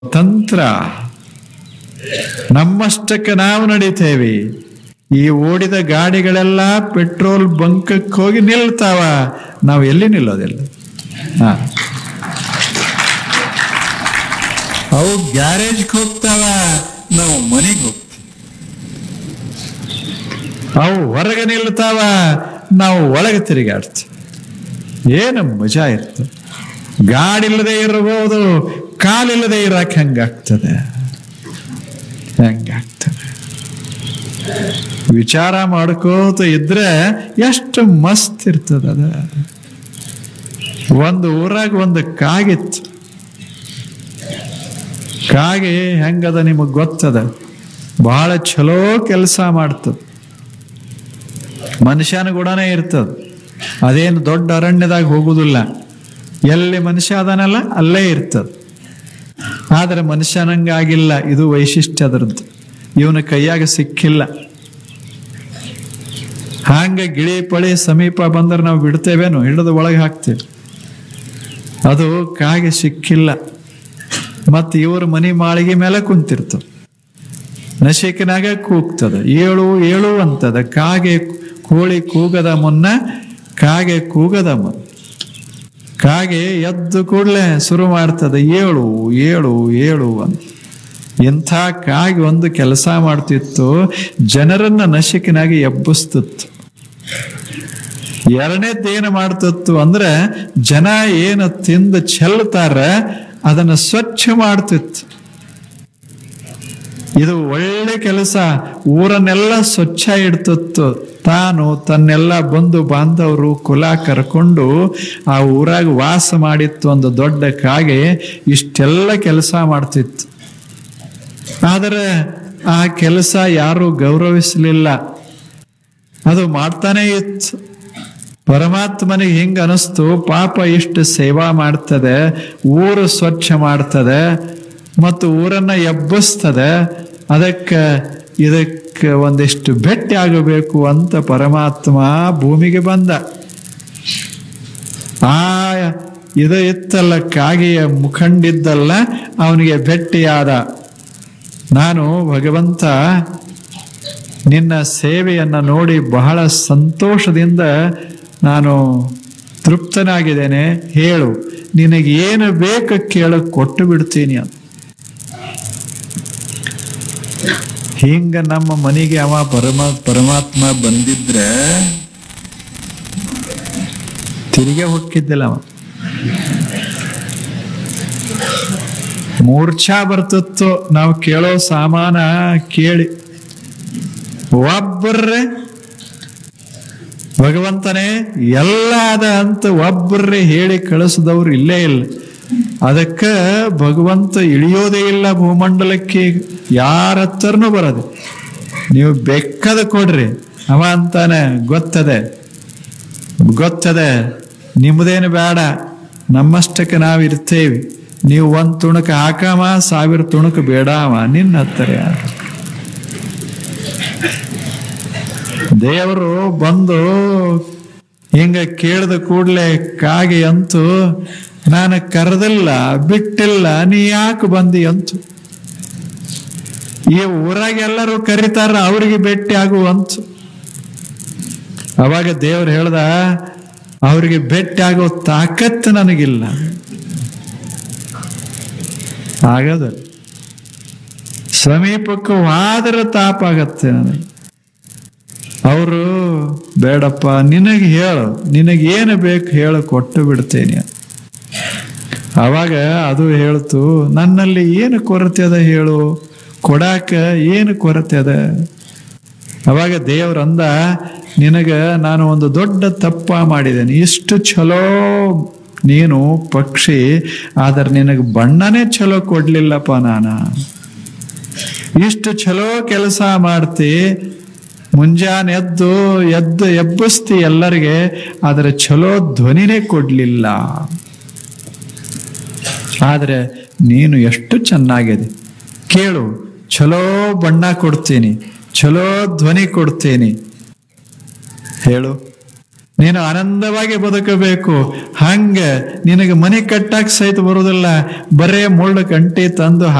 ತಂತ್ರ ನಮ್ಮಷ್ಟಕ್ಕೆ ನಾವು ನಡೀತೇವೆ ಈ ಓಡಿದ ಗಾಡಿಗಳೆಲ್ಲ ಪೆಟ್ರೋಲ್ ಬಂಕಕ್ಕೆ ಹೋಗಿ ನಿಲ್ತಾವ ನಾವು ಎಲ್ಲಿ ನಿಲ್ಲೋದಿಲ್ಲ ಹಾ ಅವು ಗ್ಯಾರೇಜ್ಗೆ ಹೋಗ್ತಾವ ನಾವು ಮನೆಗೆ ಹೋಗ್ತೀವಿ ಅವು ಹೊರಗೆ ನಿಲ್ತಾವ ನಾವು ಒಳಗೆ ತಿರುಗಾಡ್ತೀವಿ ಏನು ಮಜಾ ಇರ್ತದೆ ಗಾಡಿಲ್ಲದೆ ಇರಬಹುದು ಕಾಲಿಲ್ಲದೆ ಇರಕ್ಕೆ ಹೆಂಗಾಗ್ತದೆ ಹೆಂಗಾಗ್ತದೆ ವಿಚಾರ ಮಾಡ್ಕೋತ ಇದ್ರೆ ಎಷ್ಟು ಮಸ್ತ್ ಇರ್ತದ ಅದ ಒಂದು ಊರಾಗ ಒಂದು ಕಾಗಿತ್ತು ಕಾಗೆ ಹೆಂಗದ ನಿಮಗ್ ಗೊತ್ತದ ಬಹಳ ಚಲೋ ಕೆಲಸ ಮಾಡ್ತದ ಮನುಷ್ಯನ ಗುಣನೇ ಇರ್ತದ ಅದೇನು ದೊಡ್ಡ ಅರಣ್ಯದಾಗ ಹೋಗುದಿಲ್ಲ ಎಲ್ಲಿ ಮನುಷ್ಯ ಅದನಲ್ಲ ಅಲ್ಲೇ ಇರ್ತದ ಆದ್ರೆ ಮನುಷ್ಯನಂಗಾಗಿಲ್ಲ ಇದು ವೈಶಿಷ್ಟ್ಯ ಅದರದ್ದು ಇವನ ಕೈಯಾಗ ಸಿಕ್ಕಿಲ್ಲ ಹಾಂಗ ಗಿಳಿ ಪಳಿ ಸಮೀಪ ಬಂದ್ರೆ ನಾವು ಬಿಡ್ತೇವೇನು ಹಿಡಿದು ಒಳಗೆ ಹಾಕ್ತೇವೆ ಅದು ಕಾಗೆ ಸಿಕ್ಕಿಲ್ಲ ಮತ್ತು ಇವ್ರ ಮನಿ ಮಾಳಿಗೆ ಮೇಲೆ ಕುಂತಿರ್ತದ ನಶಿಕನಾಗ ಕೂಗ್ತದ ಏಳು ಏಳು ಅಂತದ ಕಾಗೆ ಕೋಳಿ ಕೂಗದ ಮುನ್ನ ಕಾಗೆ ಕೂಗದ ಮುನ್ನ ಕಾಗೆ ಎದ್ದು ಕೂಡಲೇ ಶುರು ಮಾಡ್ತದೆ ಏಳು ಏಳು ಏಳು ಅಂತ ಇಂಥ ಕಾಗೆ ಒಂದು ಕೆಲಸ ಮಾಡ್ತಿತ್ತು ಜನರನ್ನ ನಶಿಕನಾಗಿ ಎಬ್ಬಿಸ್ತಿತ್ತು ಎರಡನೇದ್ದೇನು ಮಾಡ್ತಿತ್ತು ಅಂದ್ರೆ ಜನ ಏನು ತಿಂದು ಚೆಲ್ತಾರ ಅದನ್ನ ಸ್ವಚ್ಛ ಮಾಡ್ತಿತ್ತು ಇದು ಒಳ್ಳೆ ಕೆಲಸ ಊರನ್ನೆಲ್ಲ ಸ್ವಚ್ಛ ಇಡ್ತಿತ್ತು ತಾನು ತನ್ನೆಲ್ಲ ಬಂಧು ಬಾಂಧವರು ಕುಲ ಕರ್ಕೊಂಡು ಆ ಊರಾಗ ವಾಸ ಮಾಡಿತ್ತು ಒಂದು ದೊಡ್ಡ ಕಾಗೆ ಇಷ್ಟೆಲ್ಲ ಕೆಲಸ ಮಾಡ್ತಿತ್ತು ಆದರೆ ಆ ಕೆಲಸ ಯಾರು ಗೌರವಿಸಲಿಲ್ಲ ಅದು ಮಾಡ್ತಾನೆ ಇತ್ತು ಪರಮಾತ್ಮನಿಗೆ ಹಿಂಗ ಅನಿಸ್ತು ಪಾಪ ಇಷ್ಟು ಸೇವಾ ಮಾಡ್ತದೆ ಊರು ಸ್ವಚ್ಛ ಮಾಡ್ತದೆ ಮತ್ತು ಊರನ್ನ ಎಬ್ಬಿಸ್ತದೆ ಅದಕ್ಕೆ ಇದಕ್ಕೆ ಒಂದಿಷ್ಟು ಭೇಟಿ ಆಗಬೇಕು ಅಂತ ಪರಮಾತ್ಮ ಭೂಮಿಗೆ ಬಂದ ಆ ಇದು ಇತ್ತಲ್ಲ ಕಾಗೆಯ ಮುಖಂಡಿದ್ದಲ್ಲ ಅವನಿಗೆ ಭೇಟಿಯಾದ ನಾನು ಭಗವಂತ ನಿನ್ನ ಸೇವೆಯನ್ನ ನೋಡಿ ಬಹಳ ಸಂತೋಷದಿಂದ ನಾನು ತೃಪ್ತನಾಗಿದ್ದೇನೆ ಹೇಳು ನಿನಗೆ ಏನು ಬೇಕು ಕೇಳ ಕೊಟ್ಟು ಬಿಡ್ತೀನಿ ಅಂತ ಹಿಂಗ ನಮ್ಮ ಮನೆಗೆ ಅವ ಪರಮ ಪರಮಾತ್ಮ ಬಂದಿದ್ರೆ ತಿರುಗಿ ಹೊಕ್ಕಿದ್ದಿಲ್ಲ ಅವ ಮೂರ್ಛಾ ಬರ್ತಿತ್ತು ನಾವು ಕೇಳೋ ಸಾಮಾನ ಕೇಳಿ ಒಬ್ಬರ್ರೆ ಭಗವಂತನೇ ಎಲ್ಲ ಅದ ಅಂತ ಒಬ್ಬರೇ ಹೇಳಿ ಕಳಿಸಿದವ್ರು ಇಲ್ಲೇ ಇಲ್ಲ ಅದಕ್ಕ ಭಗವಂತ ಇಳಿಯೋದೇ ಇಲ್ಲ ಭೂಮಂಡಲಕ್ಕೆ ಯಾರ ಹತ್ರನೂ ಬರೋದು ನೀವು ಬೆಕ್ಕದ ಕೊಡ್ರಿ ಅವ ಅಂತಾನೆ ಗೊತ್ತದೆ ಗೊತ್ತದೆ ನಿಮ್ಮದೇನು ಬೇಡ ನಮ್ಮಷ್ಟಕ್ಕೆ ನಾವು ಇರ್ತೇವೆ ನೀವು ಒಂದ್ ತುಣುಕ ಹಾಕಾಮ ಸಾವಿರ ತುಣುಕ ಬೇಡಾವ ನಿನ್ನ ಹತ್ತಿರ ಯಾರು ದೇವರು ಬಂದು ಹಿಂಗ ಕೇಳಿದ ಕೂಡಲೇ ಕಾಗೆ ಅಂತು ನಾನು ಕರೆದಿಲ್ಲ ಬಿಟ್ಟಿಲ್ಲ ನೀ ಯಾಕೆ ಬಂದಿ ಅಂತು ಈ ಊರಾಗ ಎಲ್ಲರೂ ಕರೀತಾರ ಅವರಿಗೆ ಭೇಟಿ ಆಗುವಂತು ಅವಾಗ ದೇವ್ರು ಹೇಳ್ದ ಅವರಿಗೆ ಭೇಟಿ ಆಗೋ ತಾಕತ್ತು ನನಗಿಲ್ಲ ಆಗದ ಸಮೀಪಕ್ಕೆ ಹೋದ್ರೆ ತಾಪ ಆಗತ್ತೆ ನನಗೆ ಅವರು ಬೇಡಪ್ಪ ನಿನಗೆ ಹೇಳು ನಿನಗೆ ಏನು ಬೇಕು ಹೇಳು ಕೊಟ್ಟು ಬಿಡ್ತೇನೆ ಅವಾಗ ಅದು ಹೇಳ್ತು ನನ್ನಲ್ಲಿ ಏನು ಕೊರತೆ ಅದ ಹೇಳು ಕೊಡಾಕ ಏನು ಕೊರತೆ ಅದ ಅವಾಗ ದೇವ್ರಂದ ನಿನಗ ನಾನು ಒಂದು ದೊಡ್ಡ ತಪ್ಪ ಮಾಡಿದ್ದೇನೆ ಇಷ್ಟು ಚಲೋ ನೀನು ಪಕ್ಷಿ ಆದ್ರೆ ನಿನಗೆ ಬಣ್ಣನೇ ಚಲೋ ಕೊಡ್ಲಿಲ್ಲಪ್ಪ ನಾನು ಇಷ್ಟು ಚಲೋ ಕೆಲಸ ಮಾಡ್ತಿ ಮುಂಜಾನೆ ಎದ್ದು ಎದ್ದು ಎಬ್ಬಿಸ್ತಿ ಎಲ್ಲರಿಗೆ ಆದರೆ ಚಲೋ ಧ್ವನಿನೇ ಕೊಡ್ಲಿಲ್ಲ ಆದ್ರೆ ನೀನು ಎಷ್ಟು ಚೆನ್ನಾಗಿದೆ ಕೇಳು ಚಲೋ ಬಣ್ಣ ಕೊಡ್ತೀನಿ ಚಲೋ ಧ್ವನಿ ಕೊಡ್ತೀನಿ ಹೇಳು ನೀನು ಆನಂದವಾಗಿ ಬದುಕಬೇಕು ಹಂಗ ನಿನಗೆ ಮನೆ ಕಟ್ಟಕ್ ಸಹಿತ ಬರುವುದಿಲ್ಲ ಬರೇ ಮುಳ್ಳು ಕಂಟಿ ತಂದು